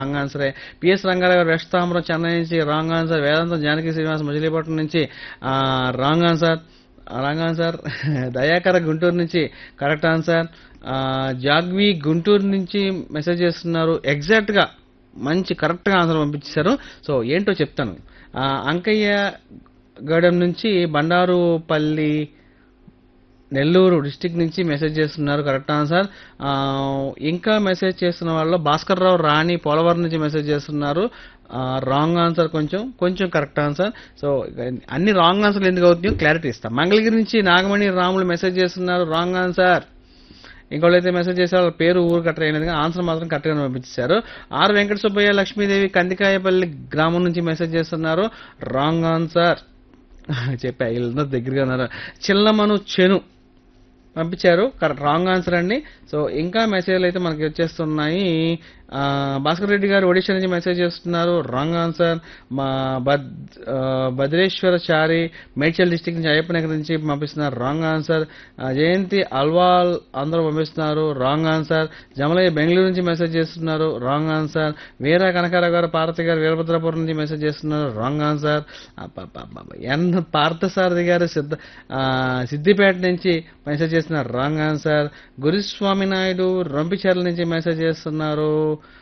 Wrong ఆన్సరే PS Rangarao గారు west Tambaram Chennai నుంచి wrong answer వేదాంతం జానకి శ్రీనివాస్ మజిలీపట్నం నుంచి ఆ, wrong answer wrong answer Dayakara Guntur నుంచి కరెక్ట్ ఆన్సర్ ఆ, జాగ్వి గుంటూరు నుంచి మెసేజ్ చేస్తున్నారు ఎగ్జాక్ట్ గా మంచి కరెక్ట్ గా ఆన్సర్ పంపించారు సో ఏంటో చెప్తాను ఆ, అంకయ్య గూడెం నుంచి బండారుపల్లి నెల్లూరు డిస్టిక్ నుంచి మెసేజ్ చేస్తున్నారు కరెక్ట్ ఆన్సర్ ఆ, ఇంకా మెసేజ్ చేస్తున్న వాళ్ళు భాస్కర్ రావు రాణి పోలవరం నుంచి మెసేజ్ చేస్తున్నారు రాంగ్ ఆన్సర్ కొంచెం కొంచెం కరెక్ట్ ఆన్సర్ సో అన్ని రాంగ్ ఆన్సర్లు ఎందుకు అవుతున్నాయో క్లారిటీ ఇస్తాం మంగళగిరి నుంచి నాగమణి రాములు మెసేజ్ చేస్తున్నారు రాంగ్ ఆన్సర్ ఇంకోళ్ళు అయితే మెసేజ్ చేసే వాళ్ళ పేరు ఊరు కరెక్ట్ అయినది ఆన్సర్ మాత్రం కరెక్ట్గా పంపించారు ఆర్ వెంకట సుబ్బయ్య లక్ష్మీదేవి కందికాయపల్లి గ్రామం నుంచి మెసేజ్ చేస్తున్నారు రాంగ్ ఆన్సర్ చెప్పా వీళ్ళందరూ దగ్గరగా ఉన్నారు చిల్లమను చెను పంపించారు కరెక్ట్ రాంగ్ ఆన్సర్ అండి సో ఇంకా మెసేజ్లు అయితే మనకి వచ్చేస్తున్నాయి ఆ, భాస్కర్ రెడ్డి గారు ఒడిషా నుంచి మెసేజ్ చేస్తున్నారు రాంగ్ ఆన్సర్ మా బద్ ఆ, భద్రేశ్వరచారి మేడ్చల్ డిస్టిక్ నుంచి అయ్యప్పనగర్ నుంచి పంపిస్తున్నారు రాంగ్ ఆన్సర్ ఆ, జయంతి అల్వాల్ అందరూ పంపిస్తున్నారు రాంగ్ ఆన్సర్ జమలయ్య బెంగళూరు నుంచి మెసేజ్ చేస్తున్నారు రాంగ్ ఆన్సర్ వీర కనకారావు గారు పార్వతి గారు వీరభద్రపురం నుంచి మెసేజ్ చేస్తున్నారు రాంగ్ ఆన్సర్ అబ్బబ్బబ్బబ్బ. ఎన్ పార్థసారథి గారు సిద్ధ ఆ, సిద్దిపేట నుంచి మెసేజ్ చేస్తున్నారు రాంగ్ ఆన్సర్ గురుస్వామి నాయుడు రంపిచర్ల నుంచి మెసేజ్ చేస్తున్నారు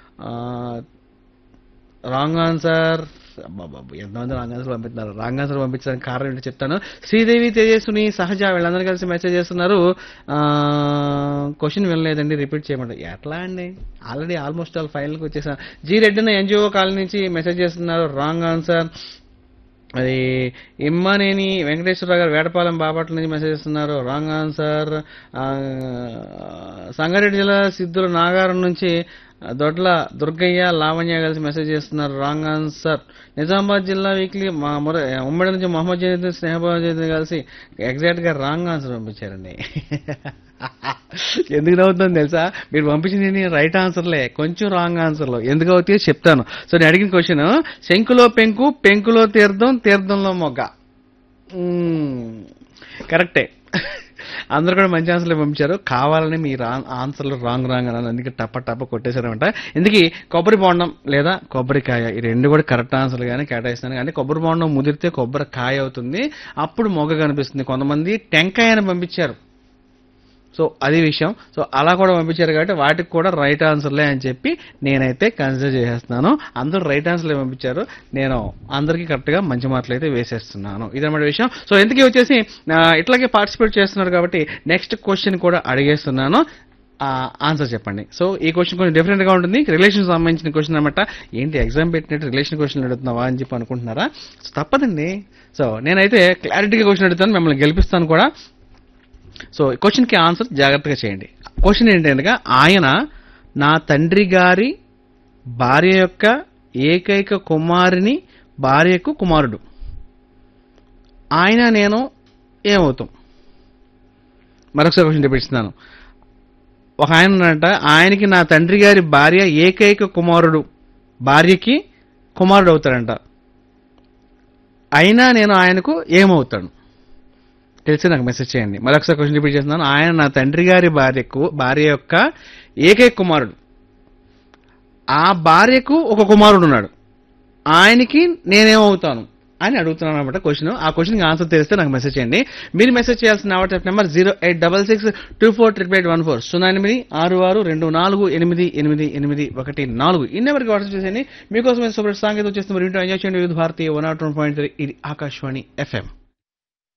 రాంగ్ ఆన్సర్ అబ్బబ్బబ్బ, ఎంతమంది రాంగ్ ఆన్సర్ పంపిస్తున్నారు రాంగ్ ఆన్సర్ పంపించడానికి కారణం ఏంటో చెప్తాను శ్రీదేవి తేజస్సుని సహజ వీళ్ళందరూ కలిసి మెసేజ్ చేస్తున్నారు క్వశ్చన్ వినలేదండి రిపీట్ చేయమంటారు ఎట్లా అండి ఆల్రెడీ ఆల్మోస్ట్ ఆల్ ఫైనల్కి వచ్చేసాను జీ రెడ్డిని ఎన్జిఓ కాలనీ నుంచి మెసేజ్ చేస్తున్నారు రాంగ్ ఆన్సర్ అది ఇమ్మనేని వెంకటేశ్వరరావు గారు వేటపాలెం బాపట్ల నుంచి మెసేజ్ చేస్తున్నారు రాంగ్ ఆన్సర్ ఆ, సంగారెడ్డి జిల్లా సిద్ధుల నాగారం నుంచి దొడ్ల దుర్గయ్య లావణ్య కలిసి మెసేజ్ చేస్తున్నారు రాంగ్ ఆన్సర్ నిజామాబాద్ జిల్లా వీక్లీ మా ముర ఉమ్మడి నుంచి మొహమ్మద్ జైద్ స్నేహబాబు జైద్ కలిసి ఎగ్జాక్ట్ గా రాంగ్ ఆన్సర్ పంపించారండి ఎందుకు నవ్వుతుందో తెలుసా మీరు పంపించింది రైట్ ఆన్సర్లే కొంచెం రాంగ్ ఆన్సర్లు ఎందుకు అవుతాయో చెప్తాను సో నేను అడిగిన క్వశ్చన్ శంకులో పెంకు పెంకులో తీర్థం తీర్థంలో మొగ్గ మ్మ్. కరెక్టే అందరు కూడా మంచి ఆన్సర్లు పంపించారు కావాలని మీ రా ఆన్సర్లు రాంగ్ రాంగ్ అని అందుకే టప్ప టప్ప కొట్టేశారనమాట ఇందుకే కొబ్బరి బొండం లేదా కొబ్బరికాయ ఈ రెండు కూడా కరెక్ట్ ఆన్సర్లు కానీ కేటాయిస్తాను కానీ కొబ్బరి బొండం ముదిరితే కొబ్బరి కాయ అవుతుంది అప్పుడు మొగ్గ కనిపిస్తుంది కొంతమంది టెంకాయ అని పంపించారు సో అది విషయం సో అలా కూడా పంపించారు కాబట్టి వాటికి కూడా రైట్ ఆన్సర్లే అని చెప్పి నేనైతే కన్సిడర్ చేసేస్తున్నాను అందరూ రైట్ ఆన్సర్లే పంపించారు నేను అందరికీ కరెక్ట్గా మంచి మార్కులు అయితే వేసేస్తున్నాను ఇదన్నమాట విషయం సో ఎందుకు వచ్చేసి ఆ, ఇట్లాగే పార్టిసిపేట్ చేస్తున్నారు కాబట్టి నెక్స్ట్ క్వశ్చన్ కూడా అడిగేస్తున్నాను ఆన్సర్ చెప్పండి సో ఈ క్వశ్చన్ కొంచెం డిఫరెంట్ గా ఉంటుంది రిలేషన్ సంబంధించిన క్వశ్చన్ అనమాట ఏంటి ఎగ్జామ్ పెట్టినట్టు రిలేషన్ క్వశ్చన్ అడుగుతున్నావా అని చెప్పి అనుకుంటున్నారా సో తప్పదండి సో నేనైతే క్లారిటీగా క్వశ్చన్ అడుగుతాను మిమ్మల్ని గెలిపిస్తాను కూడా సో క్వశ్చన్ కి ఆన్సర్ జాగ్రత్తగా చేయండి క్వశ్చన్ ఏంటంటే ఆయన నా తండ్రి గారి భార్య యొక్క ఏకైక కుమారుని భార్యకు కుమారుడు ఆయన నేను ఏమవుతాం మరొకసారి క్వశ్చన్ చెప్పిస్తున్నాను ఒక ఆయన ఉన్నాడంట ఆయనకి నా తండ్రి గారి భార్య ఏకైక కుమారుడు భార్యకి కుమారుడు అవుతాడంట అయినా నేను ఆయనకు ఏమవుతాను తెలిసి నాకు మెసేజ్ చేయండి మరొకసారి క్వశ్చన్ రిపీట్ చేస్తున్నాను ఆయన నా తండ్రి గారి భార్యకు భార్య యొక్క ఏకైక కుమారుడు ఆ భార్యకు ఒక కుమారుడు ఉన్నాడు ఆయనకి నేనేమవుతాను అని అడుగుతున్నాను అనమాట క్వశ్చన్ ఆ క్వశ్చన్కి ఆన్సర్ తెలిస్తే నాకు మెసేజ్ చేయండి మీరు మెసేజ్ చేయాల్సిన WhatsApp number zero eight double six two four triple eight one four సున్నా ఎనిమిది ఆరు ఆరు రెండు నాలుగు ఎనిమిది ఎనిమిది ఎనిమిది ఒకటి నాలుగు ఈ నెంబర్కి వాట్సాప్ చేసేయండి మీకోసం సూపర్ సాంగీతం వచ్చేస్తే మరి ఇంటో ఎంజాయ్ చేయండి వివిధ భారతీయ one not one point three ఇది ఆకాశవాణి ఎఫ్ఎం